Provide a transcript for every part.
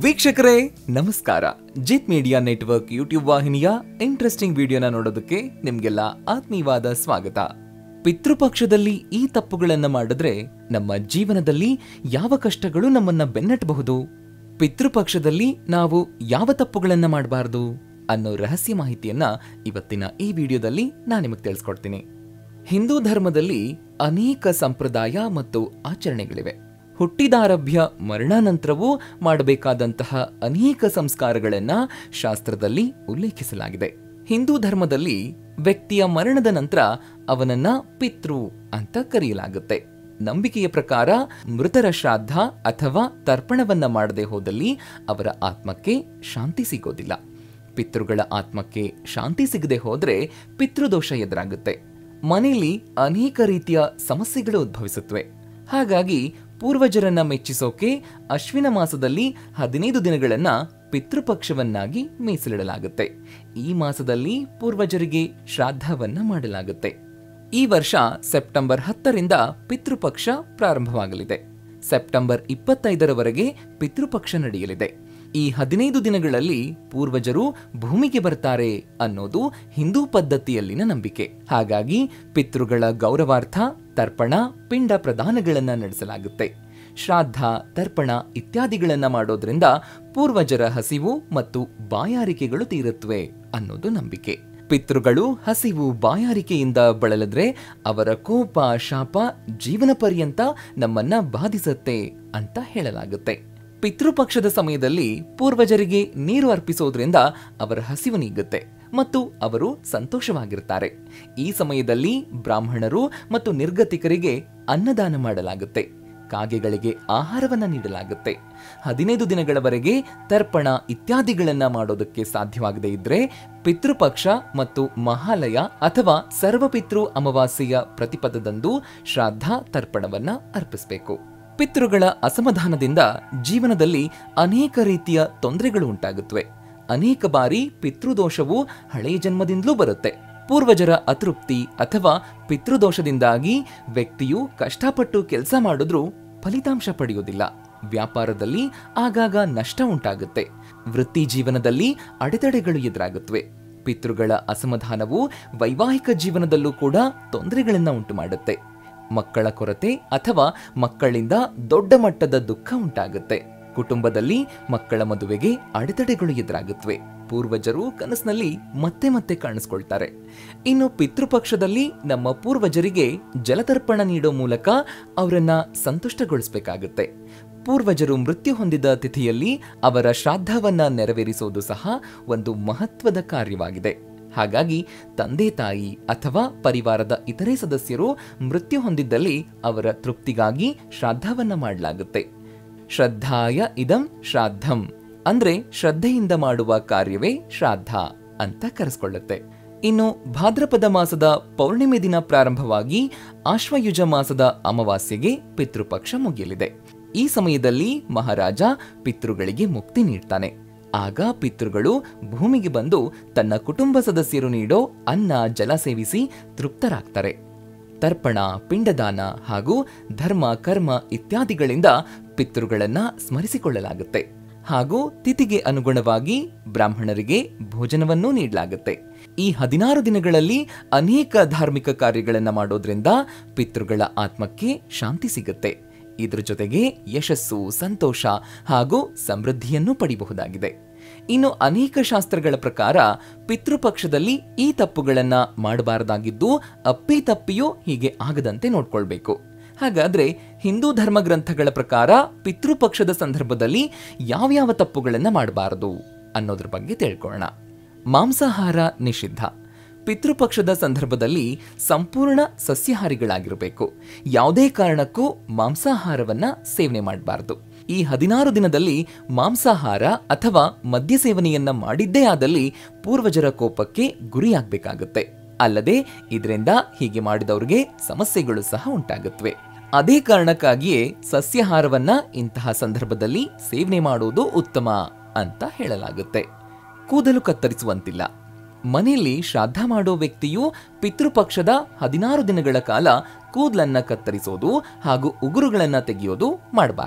ವೀಕ್ಷಕರೇ ನಮಸ್ಕಾರ Jith media network YouTube ವಾಹಿನಿಯ ಇಂಟ್ರೆಸ್ಟಿಂಗ್ ವಿಡಿಯೋನ ನೋಡೋದಕ್ಕೆ ನಿಮ್ಗೆಲ್ಲ ಆತ್ಮೀಯವಾದ ಸ್ವಾಗತ ಪಿತೃಪಕ್ಷದಲ್ಲಿ ಈ ತಪ್ಪುಗಳನ್ನ ಮಾಡಿದ್ರೆ ನಮ್ಮ ಜೀವನದಲ್ಲಿ ಯಾವ ಕಷ್ಟಗಳು ನಮ್ಮನ್ನ ಬೆನ್ನಟ್ಟಬಹುದು ಪಿತೃಪಕ್ಷದಲ್ಲಿ ನಾವು ಯಾವ ತಪ್ಪುಗಳನ್ನ ಮಾಡಬಾರದು ಅನ್ನೋ ರಹಸ್ಯ ಮಾಹಿತಿಯನ್ನ ಇವತ್ತಿನ ಈ ವಿಡಿಯೋದಲ್ಲಿ ನಾನು ನಿಮಗೆ ತಿಳಿಸ್ಕೊಡ್ತೀನಿ ಹಿಂದೂ ಧರ್ಮದಲ್ಲಿ ಅನೇಕ ಸಂಪ್ರದಾಯ ಮತ್ತು ಆಚರಣೆಗಳಿವೆ ಹುಟ್ಟಿದಾರಭ್ಯ ಮರಣಾನಂತರವೂ ಮಾಡಬೇಕಾದಂತಹ ಅನೇಕ ಸಂಸ್ಕಾರಗಳನ್ನ ಶಾಸ್ತ್ರದಲ್ಲಿ ಉಲ್ಲೇಖಿಸಲಾಗಿದೆ ಹಿಂದೂ ಧರ್ಮದಲ್ಲಿ ವ್ಯಕ್ತಿಯ ಮರಣದ ನಂತರ ಅವನನ್ನ ಪಿತೃ ಅಂತ ಕರೆಯಲಾಗುತ್ತೆ ನಂಬಿಕೆಯ ಪ್ರಕಾರ ಮೃತರ ಶ್ರಾದ್ದ ಅಥವಾ ತರ್ಪಣವನ್ನ ಮಾಡದೆ ಹೋದಲ್ಲಿ ಅವರ ಆತ್ಮಕ್ಕೆ ಶಾಂತಿ ಸಿಗೋದಿಲ್ಲ ಪಿತೃಗಳ ಆತ್ಮಕ್ಕೆ ಶಾಂತಿ ಸಿಗದೆ ಹೋದ್ರೆ ಪಿತೃದೋಷ ಎದುರಾಗುತ್ತೆ ಮನೆಯಲ್ಲಿ ಅನೇಕ ರೀತಿಯ ಸಮಸ್ಯೆಗಳು ಉದ್ಭವಿಸುತ್ತವೆ ಹಾಗಾಗಿ ಪೂರ್ವಜರನ್ನ ಮೆಚ್ಚಿಸೋಕೆ ಅಶ್ವಿನ ಮಾಸದಲ್ಲಿ ಹದಿನೈದು ದಿನಗಳನ್ನ ಪಿತೃಪಕ್ಷವನ್ನಾಗಿ ಮೀಸಲಿಡಲಾಗುತ್ತೆ ಈ ಮಾಸದಲ್ಲಿ ಪೂರ್ವಜರಿಗೆ ಶ್ರಾದ್ದವನ್ನ ಮಾಡಲಾಗುತ್ತೆ ಈ ವರ್ಷ ಸೆಪ್ಟೆಂಬರ್ ಹತ್ತರಿಂದ ಪಿತೃಪಕ್ಷ ಪ್ರಾರಂಭವಾಗಲಿದೆ ಸೆಪ್ಟೆಂಬರ್ ಇಪ್ಪತ್ತೈದರವರೆಗೆ ಪಿತೃಪಕ್ಷ ನಡೆಯಲಿದೆ ಈ ಹದಿನೈದು ದಿನಗಳಲ್ಲಿ ಪೂರ್ವಜರು ಭೂಮಿಗೆ ಬರ್ತಾರೆ ಅನ್ನೋದು ಹಿಂದೂ ಪದ್ಧತಿಯಲ್ಲಿನ ನಂಬಿಕೆ ಹಾಗಾಗಿ ಪಿತೃಗಳ ಗೌರವಾರ್ಥ ತರ್ಪಣ ಪಿಂಡ ಪ್ರದಾನಗಳನ್ನ ನಡೆಸಲಾಗುತ್ತೆ ಶ್ರಾದ್ದ ತರ್ಪಣ ಇತ್ಯಾದಿಗಳನ್ನ ಮಾಡೋದ್ರಿಂದ ಪೂರ್ವಜರ ಹಸಿವು ಮತ್ತು ಬಾಯಾರಿಕೆಗಳು ತೀರುತ್ತವೆ ಅನ್ನೋದು ನಂಬಿಕೆ ಪಿತೃಗಳು ಹಸಿವು ಬಾಯಾರಿಕೆಯಿಂದ ಬಳಲಿದ್ರೆ ಅವರ ಕೋಪ ಶಾಪ ಜೀವನ ಪರ್ಯಂತ ನಮ್ಮನ್ನ ಬಾಧಿಸತ್ತೆ ಅಂತ ಹೇಳಲಾಗುತ್ತೆ ಪಿತೃಪಕ್ಷದ ಸಮಯದಲ್ಲಿ ಪೂರ್ವಜರಿಗೆ ನೀರು ಅರ್ಪಿಸೋದ್ರಿಂದ ಅವರ ಹಸಿವು ನೀಗುತ್ತೆ ಮತ್ತು ಅವರು ಸಂತೋಷವಾಗಿರ್ತಾರೆ ಈ ಸಮಯದಲ್ಲಿ ಬ್ರಾಹ್ಮಣರು ಮತ್ತು ನಿರ್ಗತಿಕರಿಗೆ ಅನ್ನದಾನ ಮಾಡಲಾಗುತ್ತೆ ಕಾಗೆಗಳಿಗೆ ಆಹಾರವನ್ನ ನೀಡಲಾಗುತ್ತೆ ಹದಿನೈದು ದಿನಗಳವರೆಗೆ ತರ್ಪಣ ಇತ್ಯಾದಿಗಳನ್ನ ಮಾಡೋದಕ್ಕೆ ಸಾಧ್ಯವಾಗದೇ ಇದ್ರೆ ಪಿತೃಪಕ್ಷ ಮತ್ತು ಮಹಾಲಯ ಅಥವಾ ಸರ್ವಪಿತೃ ಅಮಾವಾಸ್ಯೆಯ ಪ್ರತಿಪದದಂದು ಶ್ರಾದ್ದ ತರ್ಪಣವನ್ನ ಅರ್ಪಿಸಬೇಕು ಪಿತೃಗಳ ಅಸಮಾಧಾನದಿಂದ ಜೀವನದಲ್ಲಿ ಅನೇಕ ರೀತಿಯ ತೊಂದರೆಗಳು ಉಂಟಾಗುತ್ತವೆ ಅನೇಕ ಬಾರಿ ಪಿತೃದೋಷವು ಹಳೆಯ ಜನ್ಮದಿಂದಲೂ ಬರುತ್ತೆ ಪೂರ್ವಜರ ಅತೃಪ್ತಿ ಅಥವಾ ಪಿತೃದೋಷದಿಂದಾಗಿ ವ್ಯಕ್ತಿಯು ಕಷ್ಟಪಟ್ಟು ಕೆಲಸ ಮಾಡಿದ್ರೂ ಫಲಿತಾಂಶ ಪಡೆಯೋದಿಲ್ಲ ವ್ಯಾಪಾರದಲ್ಲಿ ಆಗಾಗ ನಷ್ಟ ಉಂಟಾಗುತ್ತೆ ವೃತ್ತಿ ಜೀವನದಲ್ಲಿ ಅಡೆತಡೆಗಳು ಎದುರಾಗುತ್ತವೆ ಪಿತೃಗಳ ಅಸಮಾಧಾನವು ವೈವಾಹಿಕ ಜೀವನದಲ್ಲೂ ಕೂಡ ತೊಂದರೆಗಳನ್ನ ಉಂಟು ಮಾಡುತ್ತೆ ಮಕ್ಕಳ ಕೊರತೆ ಅಥವಾ ಮಕ್ಕಳಿಂದ ದೊಡ್ಡ ಮಟ್ಟದ ದುಃಖ ಉಂಟಾಗುತ್ತೆ ಕುಟುಂಬದಲ್ಲಿ ಮಕ್ಕಳ ಮದುವೆಗೆ ಅಡೆತಡೆಗಳು ಎದುರಾಗುತ್ತವೆ ಪೂರ್ವಜರು ಕನಸಿನಲ್ಲಿ ಮತ್ತೆ ಮತ್ತೆ ಕಾಣಿಸ್ಕೊಳ್ತಾರೆ ಇನ್ನು ಪಿತೃಪಕ್ಷದಲ್ಲಿ ನಮ್ಮ ಪೂರ್ವಜರಿಗೆ ಜಲತರ್ಪಣ ನೀಡೋ ಮೂಲಕ ಅವರನ್ನ ಸಂತುಷ್ಟಗೊಳಿಸಬೇಕಾಗುತ್ತೆ ಪೂರ್ವಜರು ಮೃತ್ಯು ಹೊಂದಿದ ತಿಥಿಯಲ್ಲಿ ಅವರ ಶ್ರಾದ್ದವನ್ನ ನೆರವೇರಿಸೋದು ಸಹ ಒಂದು ಮಹತ್ವದ ಕಾರ್ಯವಾಗಿದೆ ಹಾಗಾಗಿ ತಂದೆ ತಾಯಿ ಅಥವಾ ಪರಿವಾರದ ಇತರೆ ಸದಸ್ಯರು ಮೃತ್ಯು ಹೊಂದಿದ್ದಲ್ಲಿ ಅವರ ತೃಪ್ತಿಗಾಗಿ ಶ್ರಾದ್ದವನ್ನ ಮಾಡಲಾಗುತ್ತೆ ಶ್ರದ್ಧಾಯ ಇದಂ ಶ್ರಾದ್ದಂ ಅಂದ್ರೆ ಶ್ರದ್ಧೆಯಿಂದ ಮಾಡುವ ಕಾರ್ಯವೇ ಶ್ರಾದ್ದ ಅಂತ ಕರೆಸ್ಕೊಳ್ಳುತ್ತೆ ಇನ್ನು ಭಾದ್ರಪದ ಮಾಸದ ಪೌರ್ಣಿಮೆ ದಿನ ಪ್ರಾರಂಭವಾಗಿ ಆಶ್ವಯುಜ ಮಾಸದ ಅಮಾವಾಸ್ಯೆಗೆ ಪಿತೃಪಕ್ಷ ಮುಗಿಯಲಿದೆ ಈ ಸಮಯದಲ್ಲಿ ಮಹಾರಾಜ ಪಿತೃಗಳಿಗೆ ಮುಕ್ತಿ ನೀಡ್ತಾನೆ ಆಗ ಪಿತೃಗಳು ಭೂಮಿಗೆ ಬಂದು ತನ್ನ ಕುಟುಂಬ ಸದಸ್ಯರು ನೀಡೋ ಅನ್ನ ಜಲ ಸೇವಿಸಿ ತೃಪ್ತರಾಗ್ತಾರೆ ತರ್ಪಣ ಪಿಂಡದಾನ ಹಾಗೂ ಧರ್ಮ ಕರ್ಮ ಇತ್ಯಾದಿಗಳಿಂದ ಪಿತೃಗಳನ್ನ ಸ್ಮರಿಸಿಕೊಳ್ಳಲಾಗುತ್ತೆ ಹಾಗೂ ತಿಥಿಗೆ ಅನುಗುಣವಾಗಿ ಬ್ರಾಹ್ಮಣರಿಗೆ ಭೋಜನವನ್ನೂ ನೀಡಲಾಗುತ್ತೆ ಈ ಹದಿನಾರು ದಿನಗಳಲ್ಲಿ ಅನೇಕ ಧಾರ್ಮಿಕ ಕಾರ್ಯಗಳನ್ನ ಮಾಡೋದ್ರಿಂದ ಪಿತೃಗಳ ಆತ್ಮಕ್ಕೆ ಶಾಂತಿ ಸಿಗುತ್ತೆ ಇದ್ರ ಜೊತೆಗೆ ಯಶಸ್ಸು ಸಂತೋಷ ಹಾಗೂ ಸಮೃದ್ಧಿಯನ್ನು ಪಡಿಬಹುದಾಗಿದೆ ಇನ್ನು ಅನೇಕ ಶಾಸ್ತ್ರಗಳ ಪ್ರಕಾರ ಪಿತೃಪಕ್ಷದಲ್ಲಿ ಈ ತಪ್ಪುಗಳನ್ನ ಮಾಡಬಾರದಾಗಿದ್ದು ಅಪ್ಪಿ ತಪ್ಪಿಯೂ ಹೀಗೆ ಆಗದಂತೆ ನೋಡ್ಕೊಳ್ಬೇಕು ಹಾಗಾದ್ರೆ ಹಿಂದೂ ಧರ್ಮ ಗ್ರಂಥಗಳ ಪ್ರಕಾರ ಪಿತೃಪಕ್ಷದ ಸಂದರ್ಭದಲ್ಲಿ ಯಾವ್ಯಾವ ತಪ್ಪುಗಳನ್ನ ಮಾಡಬಾರದು ಅನ್ನೋದ್ರ ಬಗ್ಗೆ ತಿಳ್ಕೊಳ್ಳೋಣ ಮಾಂಸಾಹಾರ ನಿಷಿದ್ಧ ಪಿತೃಪಕ್ಷದ ಸಂದರ್ಭದಲ್ಲಿ ಸಂಪೂರ್ಣ ಸಸ್ಯಾಹಾರಿಗಳಾಗಿರಬೇಕು ಯಾವುದೇ ಕಾರಣಕ್ಕೂ ಮಾಂಸಾಹಾರವನ್ನ ಸೇವನೆ ಮಾಡಬಾರದು ಈ ಹದಿನಾರು ದಿನದಲ್ಲಿ ಮಾಂಸಾಹಾರ ಅಥವಾ ಮದ್ಯ ಸೇವನೆಯನ್ನ ಮಾಡಿದ್ದೇ ಆದಲ್ಲಿ ಪೂರ್ವಜರ ಕೋಪಕ್ಕೆ ಗುರಿಯಾಗಬೇಕಾಗುತ್ತೆ ಅಲ್ಲದೆ ಇದರಿಂದ ಹೀಗೆ ಮಾಡಿದವ್ರಿಗೆ ಸಮಸ್ಯೆಗಳು ಸಹ ಉಂಟಾಗುತ್ತವೆ ಅದೇ ಕಾರಣಕ್ಕಾಗಿಯೇ ಸಸ್ಯಾಹಾರವನ್ನ ಇಂತಹ ಸಂದರ್ಭದಲ್ಲಿ ಸೇವನೆ ಮಾಡುವುದು ಉತ್ತಮ ಅಂತ ಹೇಳಲಾಗುತ್ತೆ ಕೂದಲು ಕತ್ತರಿಸುವಂತಿಲ್ಲ ಮನೆಯಲ್ಲಿ ಶ್ರಾದ್ದ ಮಾಡೋ ವ್ಯಕ್ತಿಯು ಪಿತೃಪಕ್ಷದ ಹದಿನಾರು ದಿನಗಳ ಕಾಲ ಕೂದಲನ್ನ ಕತ್ತರಿಸೋದು ಹಾಗೂ ಉಗುರುಗಳನ್ನ ತೆಗೆಯೋದು ಮಾಡಬಾರದು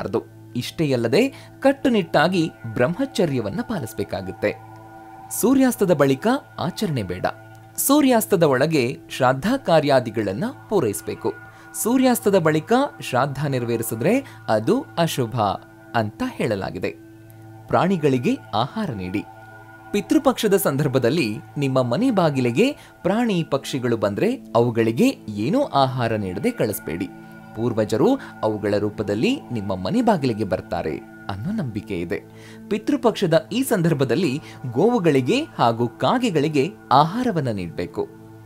ಇಷ್ಟೇ ಅಲ್ಲದೆ ಕಟ್ಟುನಿಟ್ಟಾಗಿ ಬ್ರಹ್ಮಚರ್ಯವನ್ನ ಪಾಲಿಸಬೇಕಾಗುತ್ತೆ ಸೂರ್ಯಾಸ್ತದ ಬಳಿಕ ಆಚರಣೆ ಬೇಡ ಸೂರ್ಯಾಸ್ತದ ಒಳಗೆ ಶ್ರಾದ್ದ ಕಾರ್ಯಾದಿಗಳನ್ನ ಪೂರೈಸಬೇಕು ಸೂರ್ಯಾಸ್ತದ ಬಳಿಕ ಶ್ರಾದ್ದ ನೆರವೇರಿಸಿದ್ರೆ ಅದು ಅಶುಭ ಅಂತ ಹೇಳಲಾಗಿದೆ ಪ್ರಾಣಿಗಳಿಗೆ ಆಹಾರ ನೀಡಿ ಪಿತೃಪಕ್ಷದ ಸಂದರ್ಭದಲ್ಲಿ ನಿಮ್ಮ ಮನೆ ಬಾಗಿಲಿಗೆ ಪ್ರಾಣಿ ಪಕ್ಷಿಗಳು ಬಂದ್ರೆ ಅವುಗಳಿಗೆ ಏನೂ ಆಹಾರ ನೀಡದೆ ಕಳಿಸ್ಬೇಡಿ ಪೂರ್ವಜರು ಅವುಗಳ ರೂಪದಲ್ಲಿ ನಿಮ್ಮ ಮನೆ ಬಾಗಿಲಿಗೆ ಬರ್ತಾರೆ ಅನ್ನೋ ನಂಬಿಕೆ ಇದೆ ಪಿತೃಪಕ್ಷದ ಈ ಸಂದರ್ಭದಲ್ಲಿ ಗೋವುಗಳಿಗೆ ಹಾಗೂ ಕಾಗೆಗಳಿಗೆ ಆಹಾರವನ್ನ ನೀಡಬೇಕು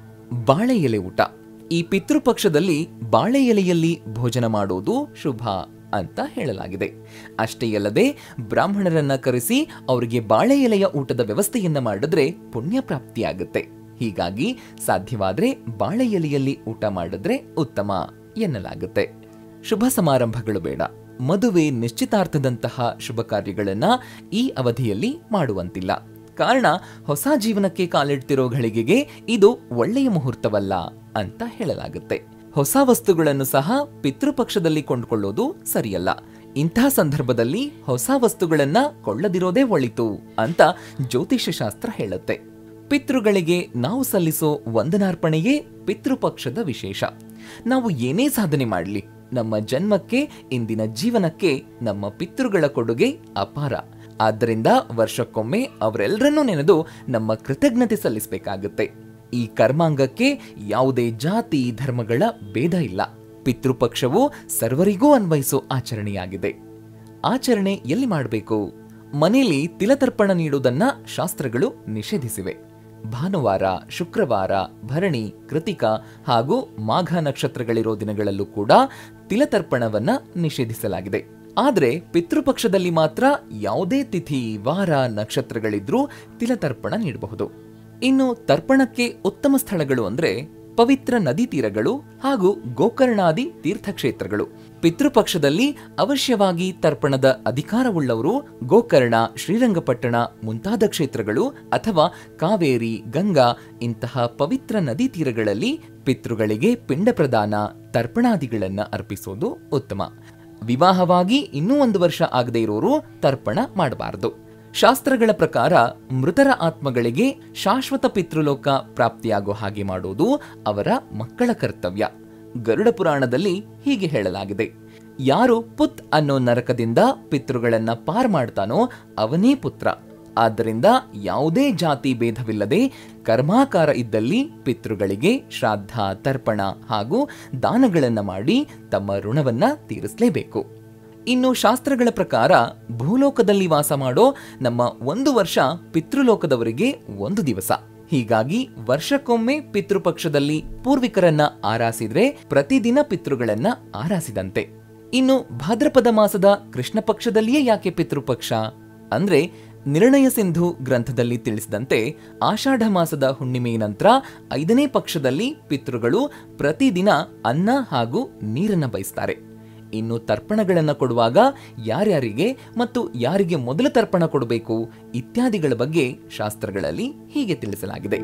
ಬಾಳೆ ಎಲೆ ಊಟ ಈ ಪಿತೃಪಕ್ಷದಲ್ಲಿ ಬಾಳೆ ಎಲೆಯಲ್ಲಿ ಭೋಜನ ಮಾಡುವುದು ಶುಭ ಅಂತ ಹೇಳಲಾಗಿದೆ ಅಷ್ಟೇ ಅಲ್ಲದೆ ಬ್ರಾಹ್ಮಣರನ್ನ ಕರೆಸಿ ಅವರಿಗೆ ಬಾಳೆ ಎಲೆಯ ಊಟದ ವ್ಯವಸ್ಥೆಯನ್ನ ಮಾಡಿದ್ರೆ ಪುಣ್ಯ ಪ್ರಾಪ್ತಿಯಾಗುತ್ತೆ ಹೀಗಾಗಿ ಸಾಧ್ಯವಾದ್ರೆ ಬಾಳೆ ಎಲೆಯಲ್ಲಿ ಊಟ ಮಾಡಿದ್ರೆ ಉತ್ತಮ ಎನ್ನಲಾಗುತ್ತೆ ಶುಭ ಸಮಾರಂಭಗಳು ಬೇಡ ಮದುವೆ ನಿಶ್ಚಿತಾರ್ಥದಂತಹ ಶುಭ ಕಾರ್ಯಗಳನ್ನ ಈ ಅವಧಿಯಲ್ಲಿ ಮಾಡುವಂತಿಲ್ಲ ಕಾರಣ ಹೊಸ ಜೀವನಕ್ಕೆ ಕಾಲಿಡ್ತಿರೋ ಘಳಿಗೆಗೆ ಇದು ಒಳ್ಳೆಯ ಮುಹೂರ್ತವಲ್ಲ ಅಂತ ಹೇಳಲಾಗುತ್ತೆ ಹೊಸ ವಸ್ತುಗಳನ್ನು ಸಹ ಪಿತೃಪಕ್ಷದಲ್ಲಿ ಕೊಂಡುಕೊಳ್ಳೋದು ಸರಿಯಲ್ಲ ಇಂತಹ ಸಂದರ್ಭದಲ್ಲಿ ಹೊಸ ವಸ್ತುಗಳನ್ನ ಕೊಳ್ಳದಿರೋದೇ ಒಳಿತು ಅಂತ ಜ್ಯೋತಿಷ್ಯ ಶಾಸ್ತ್ರ ಹೇಳುತ್ತೆ ಪಿತೃಗಳಿಗೆ ನಾವು ಸಲ್ಲಿಸೋ ವಂದನಾರ್ಪಣೆಯೇ ಪಿತೃಪಕ್ಷದ ವಿಶೇಷ ನಾವು ಏನೇ ಸಾಧನೆ ಮಾಡಲಿ ನಮ್ಮ ಜನ್ಮಕ್ಕೆ ಇಂದಿನ ಜೀವನಕ್ಕೆ ನಮ್ಮ ಪಿತೃಗಳ ಕೊಡುಗೆ ಅಪಾರ ಆದ್ದರಿಂದ ವರ್ಷಕ್ಕೊಮ್ಮೆ ಅವರೆಲ್ಲರನ್ನೂ ನೆನೆದು ನಮ್ಮ ಕೃತಜ್ಞತೆ ಸಲ್ಲಿಸಬೇಕಾಗುತ್ತೆ ಈ ಕರ್ಮಾಂಗಕ್ಕೆ ಯಾವುದೇ ಜಾತಿ ಧರ್ಮಗಳ ಭೇದ ಇಲ್ಲ ಪಿತೃಪಕ್ಷವು ಸರ್ವರಿಗೂ ಅನ್ವಯಿಸೋ ಆಚರಣೆಯಾಗಿದೆ ಆಚರಣೆ ಎಲ್ಲಿ ಮಾಡಬೇಕು ಮನೆಯಲ್ಲಿ ತಿಲತರ್ಪಣ ನೀಡುವುದನ್ನ ಶಾಸ್ತ್ರಗಳು ನಿಷೇಧಿಸಿವೆ ಭಾನುವಾರ ಶುಕ್ರವಾರ ಭರಣಿ ಕೃತಿಕ ಹಾಗೂ ಮಾಘ ನಕ್ಷತ್ರಗಳಿರೋ ದಿನಗಳಲ್ಲೂ ಕೂಡ ತಿಲತರ್ಪಣವನ್ನ ನಿಷೇಧಿಸಲಾಗಿದೆ ಆದರೆ ಪಿತೃಪಕ್ಷದಲ್ಲಿ ಮಾತ್ರ ಯಾವುದೇ ತಿಥಿ ವಾರ ನಕ್ಷತ್ರಗಳಿದ್ರೂ ತಿಲತರ್ಪಣ ನೀಡಬಹುದು ಇನ್ನು ತರ್ಪಣಕ್ಕೆ ಉತ್ತಮ ಸ್ಥಳಗಳು ಅಂದ್ರೆ ಪವಿತ್ರ ನದಿ ತೀರಗಳು ಹಾಗೂ ಗೋಕರ್ಣಾದಿ ತೀರ್ಥಕ್ಷೇತ್ರಗಳು ಪಿತೃಪಕ್ಷದಲ್ಲಿ ಅವಶ್ಯವಾಗಿ ತರ್ಪಣದ ಅಧಿಕಾರವುಳ್ಳವರು ಗೋಕರ್ಣ ಶ್ರೀರಂಗಪಟ್ಟಣ ಮುಂತಾದ ಕ್ಷೇತ್ರಗಳು ಅಥವಾ ಕಾವೇರಿ ಗಂಗಾ ಇಂತಹ ಪವಿತ್ರ ನದಿ ತೀರಗಳಲ್ಲಿ ಪಿತೃಗಳಿಗೆ ಪಿಂಡ ಪ್ರದಾನ ತರ್ಪಣಾದಿಗಳನ್ನ ಅರ್ಪಿಸೋದು ಉತ್ತಮ ವಿವಾಹವಾಗಿ ಇನ್ನೂ ಒಂದು ವರ್ಷ ಆಗದೆ ಇರೋರು ತರ್ಪಣ ಮಾಡಬಾರದು ಶಾಸ್ತ್ರಗಳ ಪ್ರಕಾರ ಮೃತರ ಆತ್ಮಗಳಿಗೆ ಶಾಶ್ವತ ಪಿತೃಲೋಕ ಪ್ರಾಪ್ತಿಯಾಗೋ ಹಾಗೆ ಮಾಡುವುದು ಅವರ ಮಕ್ಕಳ ಕರ್ತವ್ಯ ಗರುಡ ಪುರಾಣದಲ್ಲಿ ಹೀಗೆ ಹೇಳಲಾಗಿದೆ ಯಾರು ಪುತ್ ಅನ್ನೋ ನರಕದಿಂದ ಪಿತೃಗಳನ್ನ ಪಾರ್ ಮಾಡ್ತಾನೋ ಅವನೇ ಪುತ್ರ ಆದ್ದರಿಂದ ಯಾವುದೇ ಜಾತಿ ಭೇದವಿಲ್ಲದೆ ಕರ್ಮಾಕಾರ ಇದ್ದಲ್ಲಿ ಪಿತೃಗಳಿಗೆ ಶ್ರಾದ್ದ ತರ್ಪಣ ಹಾಗೂ ದಾನಗಳನ್ನ ಮಾಡಿ ತಮ್ಮ ಋಣವನ್ನ ತೀರಿಸಲೇಬೇಕು ಇನ್ನು ಶಾಸ್ತ್ರಗಳ ಪ್ರಕಾರ ಭೂಲೋಕದಲ್ಲಿ ವಾಸ ಮಾಡೋ ನಮ್ಮ ಒಂದು ವರ್ಷ ಪಿತೃಲೋಕದವರಿಗೆ ಒಂದು ದಿವಸ ಹೀಗಾಗಿ ವರ್ಷಕ್ಕೊಮ್ಮೆ ಪಿತೃಪಕ್ಷದಲ್ಲಿ ಪೂರ್ವಿಕರನ್ನ ಆರಾಸಿದ್ರೆ ಪ್ರತಿದಿನ ಪಿತೃಗಳನ್ನ ಆರಾಸಿದಂತೆ ಇನ್ನು ಭಾದ್ರಪದ ಮಾಸದ ಕೃಷ್ಣ ಪಕ್ಷದಲ್ಲಿಯೇ ಯಾಕೆ ಪಿತೃಪಕ್ಷ ಅಂದ್ರೆ ನಿರ್ಣಯ ಸಿಂಧು ಗ್ರಂಥದಲ್ಲಿ ತಿಳಿಸಿದಂತೆ ಆಷಾಢ ಮಾಸದ ಹುಣ್ಣಿಮೆಯ ನಂತರ ಐದನೇ ಪಕ್ಷದಲ್ಲಿ ಪಿತೃಗಳು ಪ್ರತಿದಿನ ಅನ್ನ ಹಾಗೂ ನೀರನ್ನ ಬಯಸ್ತಾರೆ ಇನ್ನು ತರ್ಪಣಗಳನ್ನ ಕೊಡುವಾಗ ಯಾರ್ಯಾರಿಗೆ ಮತ್ತು ಯಾರಿಗೆ ಮೊದಲು ತರ್ಪಣ ಕೊಡಬೇಕು ಇತ್ಯಾದಿಗಳ ಬಗ್ಗೆ ಶಾಸ್ತ್ರಗಳಲ್ಲಿ ಹೀಗೆ ತಿಳಿಸಲಾಗಿದೆ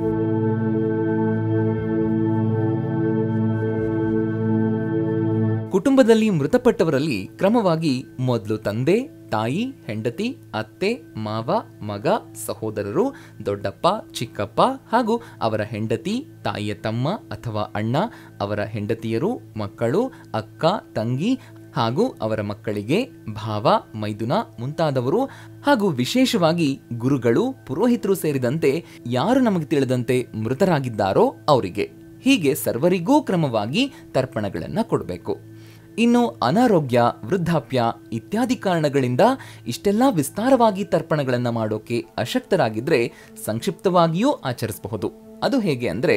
ಕುಟುಂಬದಲ್ಲಿ ಮೃತಪಟ್ಟವರಲ್ಲಿ ಕ್ರಮವಾಗಿ ಮೊದಲು ತಂದೆ ತಾಯಿ ಹೆಂಡತಿ ಅತ್ತೆ ಮಾವ ಮಗ ಸಹೋದರರು ದೊಡ್ಡಪ್ಪ ಚಿಕ್ಕಪ್ಪ ಹಾಗೂ ಅವರ ಹೆಂಡತಿ ತಾಯಿಯ ತಮ್ಮ ಅಥವಾ ಅಣ್ಣ ಅವರ ಹೆಂಡತಿಯರು ಮಕ್ಕಳು ಅಕ್ಕ ತಂಗಿ ಹಾಗೂ ಅವರ ಮಕ್ಕಳಿಗೆ ಭಾವ ಮೈದುನ ಮುಂತಾದವರು ಹಾಗೂ ವಿಶೇಷವಾಗಿ ಗುರುಗಳು ಪುರೋಹಿತರು ಸೇರಿದಂತೆ ಯಾರು ನಮಗೆ ತಿಳಿದಂತೆ ಮೃತರಾಗಿದ್ದಾರೋ ಅವರಿಗೆ ಹೀಗೆ ಸರ್ವರಿಗೂ ಕ್ರಮವಾಗಿ ತರ್ಪಣಗಳನ್ನ ಕೊಡಬೇಕು ಇನ್ನು ಅನಾರೋಗ್ಯ ವೃದ್ಧಾಪ್ಯ ಇತ್ಯಾದಿ ಕಾರಣಗಳಿಂದ ಇಷ್ಟೆಲ್ಲ ವಿಸ್ತಾರವಾಗಿ ತರ್ಪಣಗಳನ್ನ ಮಾಡೋಕೆ ಅಶಕ್ತರಾಗಿದ್ರೆ ಸಂಕ್ಷಿಪ್ತವಾಗಿಯೂ ಆಚರಿಸಬಹುದು ಅದು ಹೇಗೆ ಅಂದ್ರೆ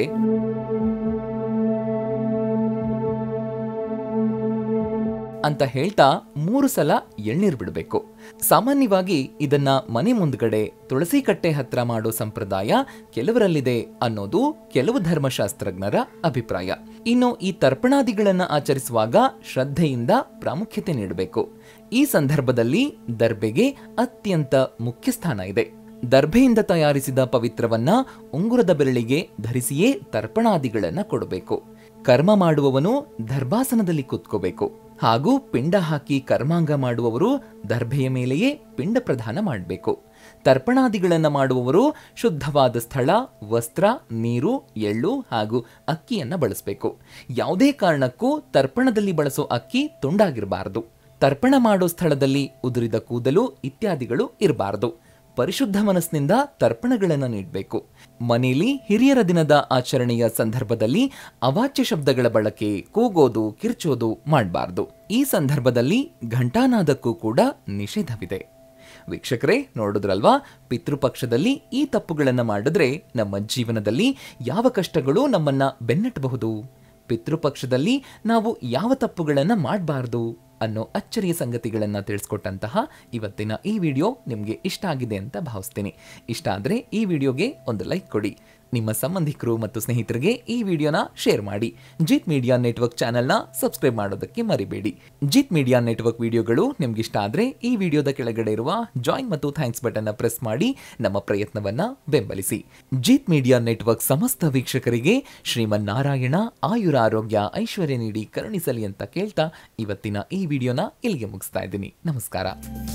ಅಂತ ಹೇಳ್ತಾ ಮೂರು ಸಲ ಎಳ್ನೀರು ಬಿಡಬೇಕು ಸಾಮಾನ್ಯವಾಗಿ ಇದನ್ನ ಮನೆ ಮುಂದ್ಗಡೆ ತುಳಸಿ ಕಟ್ಟೆ ಹತ್ರ ಮಾಡೋ ಸಂಪ್ರದಾಯ ಕೆಲವರಲ್ಲಿದೆ ಅನ್ನೋದು ಕೆಲವು ಧರ್ಮಶಾಸ್ತ್ರಜ್ಞರ ಅಭಿಪ್ರಾಯ ಇನ್ನು ಈ ತರ್ಪಣಾದಿಗಳನ್ನ ಆಚರಿಸುವಾಗ ಶ್ರದ್ಧೆಯಿಂದ ಪ್ರಾಮುಖ್ಯತೆ ನೀಡಬೇಕು ಈ ಸಂದರ್ಭದಲ್ಲಿ ದರ್ಬೆಗೆ ಅತ್ಯಂತ ಮುಖ್ಯ ಸ್ಥಾನ ಇದೆ ದರ್ಭೆಯಿಂದ ತಯಾರಿಸಿದ ಪವಿತ್ರವನ್ನ ಉಂಗುರದ ಬೆರಳಿಗೆ ಧರಿಸಿಯೇ ತರ್ಪಣಾದಿಗಳನ್ನ ಕೊಡಬೇಕು ಕರ್ಮ ಮಾಡುವವನು ದರ್ಭಾಸನದಲ್ಲಿ ಕುತ್ಕೋಬೇಕು ಹಾಗೂ ಪಿಂಡ ಹಾಕಿ ಕರ್ಮಾಂಗ ಮಾಡುವವರು ದರ್ಭೆಯ ಮೇಲೆಯೇ ಪಿಂಡ ಪ್ರದಾನ ಮಾಡಬೇಕು ತರ್ಪಣಾದಿಗಳನ್ನು ಮಾಡುವವರು ಶುದ್ಧವಾದ ಸ್ಥಳ ವಸ್ತ್ರ ನೀರು ಎಳ್ಳು ಹಾಗೂ ಅಕ್ಕಿಯನ್ನ ಬಳಸಬೇಕು ಯಾವುದೇ ಕಾರಣಕ್ಕೂ ತರ್ಪಣದಲ್ಲಿ ಬಳಸೋ ಅಕ್ಕಿ ತುಂಡಾಗಿರಬಾರದು ತರ್ಪಣ ಮಾಡೋ ಸ್ಥಳದಲ್ಲಿ ಉದುರಿದ ಕೂದಲು ಇತ್ಯಾದಿಗಳು ಇರಬಾರದು ಪರಿಶುದ್ಧ ಮನಸ್ಸಿನಿಂದ ತರ್ಪಣಗಳನ್ನು ನೀಡಬೇಕು ಮನೆಯಲ್ಲಿ ಹಿರಿಯರ ದಿನದ ಆಚರಣೆಯ ಸಂದರ್ಭದಲ್ಲಿ ಅವಾಚ್ಯ ಶಬ್ದಗಳ ಬಳಕೆ ಕೂಗೋದು ಕಿರ್ಚೋದು ಮಾಡಬಾರದು ಈ ಸಂದರ್ಭದಲ್ಲಿ ಘಂಟಾನಾದಕ್ಕೂ ಕೂಡ ನಿಷೇಧವಿದೆ ವೀಕ್ಷಕರೇ ನೋಡಿದ್ರಲ್ವಾ ಪಿತೃಪಕ್ಷದಲ್ಲಿ ಈ ತಪ್ಪುಗಳನ್ನು ಮಾಡಿದ್ರೆ ನಮ್ಮ ಜೀವನದಲ್ಲಿ ಯಾವ ಕಷ್ಟಗಳು ನಮ್ಮನ್ನ ಬೆನ್ನಟ್ಟಬಹುದು ಪಿತೃಪಕ್ಷದಲ್ಲಿ ನಾವು ಯಾವ ತಪ್ಪುಗಳನ್ನು ಮಾಡಬಾರ್ದು ಅನ್ನೋ ಅಚ್ಚರಿಯ ಸಂಗತಿಗಳನ್ನು ತಿಳಿಸ್ಕೊಟ್ಟಂತಹ ಇವತ್ತಿನ ಈ ವಿಡಿಯೋ ನಿಮಗೆ ಇಷ್ಟ ಆಗಿದೆ ಅಂತ ಭಾವಿಸ್ತೀನಿ ಇಷ್ಟ ಆದರೆ ಈ ವಿಡಿಯೋಗೆ ಒಂದು ಲೈಕ್ ಕೊಡಿ ನಿಮ್ಮ ಸಂಬಂಧಿಕರು ಮತ್ತು ಸ್ನೇಹಿತರಿಗೆ ಈ ವಿಡಿಯೋನ ಶೇರ್ ಮಾಡಿ ಜಿತ್ ಮೀಡಿಯಾ ನೆಟ್ವರ್ಕ್ ಚಾನೆಲ್ನ ಸಬ್ಸ್ಕ್ರೈಬ್ ಮಾಡೋದಕ್ಕೆ ಮರಿಬೇಡಿ ಜಿತ್ ಮೀಡಿಯಾ ನೆಟ್ವರ್ಕ್ ವಿಡಿಯೋಗಳು ನಿಮ್ಗೆ ಇಷ್ಟ ಆದರೆ ಈ ವಿಡಿಯೋದ ಕೆಳಗಡೆ ಇರುವ ಜಾಯಿನ್ ಮತ್ತು ಥ್ಯಾಂಕ್ಸ್ ಬಟನ್ನ ಪ್ರೆಸ್ ಮಾಡಿ ನಮ್ಮ ಪ್ರಯತ್ನವನ್ನ ಬೆಂಬಲಿಸಿ ಜಿತ್ ಮೀಡಿಯಾ ನೆಟ್ವರ್ಕ್ ಸಮಸ್ತ ವೀಕ್ಷಕರಿಗೆ ಶ್ರೀಮನ್ನಾರಾಯಣ ಆಯುರ ಆರೋಗ್ಯ ಐಶ್ವರ್ಯ ನೀಡಿ ಕರುಣಿಸಲಿ ಅಂತ ಕೇಳ್ತಾ ಇವತ್ತಿನ ಈ ವಿಡಿಯೋನ ಇಲ್ಲಿಗೆ ಮುಗಿಸ್ತಾ ಇದ್ದೀನಿ ನಮಸ್ಕಾರ